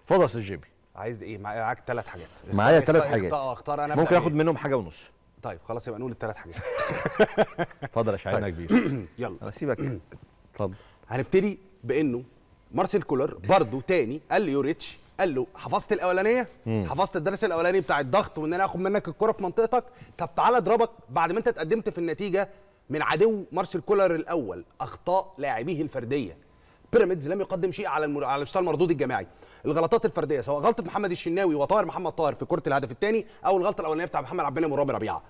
اتفضل يا استاذ جيمي عايز ايه معاك ثلاث حاجات معايا اختار- ثلاث اختار- حاجات اه اختار انا ممكن أبدأ اخد بإيه؟ منهم حاجه ونص طيب خلاص يبقى نقول الثلاث حاجات اتفضل يا شاعرنا كبير يلا انا سيبك اتفضل هنبتدي بانه مارسيل كولر برضه تاني قال ليوريتش قال له حفظت الاولانيه حفظت الدرس الاولاني بتاع الضغط وان انا اخد منك الكره في منطقتك طب تعالى اضربك بعد ما انت اتقدمت في النتيجه من عدو مارسيل كولر الاول اخطاء لاعبيه الفرديه بيراميدز لم يقدم شيء على المر... على مستوى المردود الجماعي الغلطات الفرديه سواء غلطه محمد الشناوي وطاهر محمد طاهر في كره الهدف الثاني او الغلطه الاولانيه بتاع محمد عبد المنعم ورامي ربيعه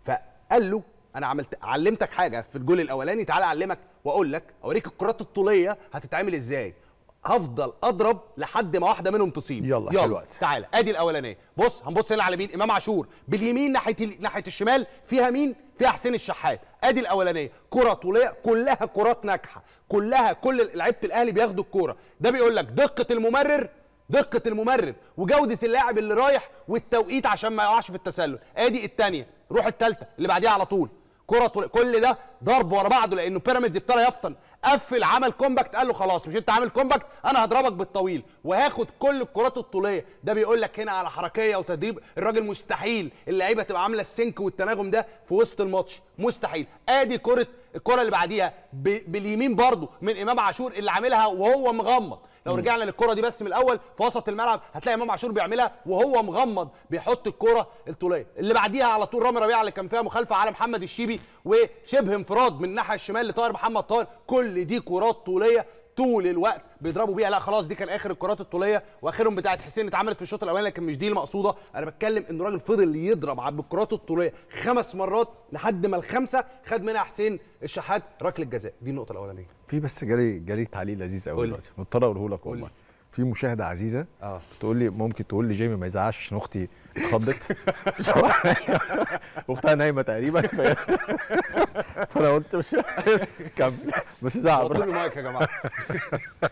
فقال له انا عملت علمتك حاجه في الجول الاولاني تعالى اعلمك واقول لك اوريك الكرات الطوليه هتتعمل ازاي هفضل اضرب لحد ما واحده منهم تصيب يلا، يلا حلو وقت. تعالى ادي الاولانيه بص هنبص هنا على مين امام عاشور باليمين ناحيه ال- ناحيه الشمال فيها مين فيها حسين الشحات ادي الاولانيه كره طوليه كلها كرات ناجحه كلها كل لعيبه الاهلي بياخدوا الكوره ده بيقول لك دقه الممرر دقه الممرر وجوده اللاعب اللي رايح والتوقيت عشان ما يقعش في التسلل ادي الثانيه روح الثالثه اللي بعديها على طول كره طول كل ده ضرب ورا بعضه لانه بيراميدز ابتدى يفطن قفل عمل كومباكت قال له خلاص مش انت عامل كومباكت انا هضربك بالطويل وهاخد كل الكرات الطوليه ده بيقول لك هنا على حركيه وتدريب الراجل مستحيل اللعيبه تبقى عامله السنك والتناغم ده في وسط الماتش مستحيل ادي كره الكره اللي بعديها ب- باليمين برضه من امام عاشور اللي عاملها وهو مغمض لو رجعنا للكره دي بس من الاول في وسط الملعب هتلاقي امام عاشور بيعملها وهو مغمض بيحط الكره الطوليه اللي بعديها على طول رامي ربيعه اللي كان فيها مخالفه على محمد الشيبي وشبه انفراد من الناحيه الشمال لطاهر محمد طاهر كل دي كرات طوليه طول الوقت بيضربوا بيها لا خلاص دي كان اخر الكرات الطوليه واخرهم بتاعت حسين اتعملت في الشوط الاولاني لكن مش دي المقصوده انا بتكلم انه راجل فضل يضرب على بالكرات الطوليه خمس مرات لحد ما الخمسه خد منها حسين الشحات ركله جزاء دي النقطه الاولانيه في بس جالي جالي تعليق لذيذ قوي قول لي. دلوقتي مضطر اقوله لك قول لي. والله في مشاهده عزيزه اه تقول لي ممكن تقول لي جيمي ما يزعلش عشان اختي اتخضت بصراحة اختها نايمه تقريبا ف- فانا قلت مش كمل بس زعل وطول براحتك. المايك يا جماعه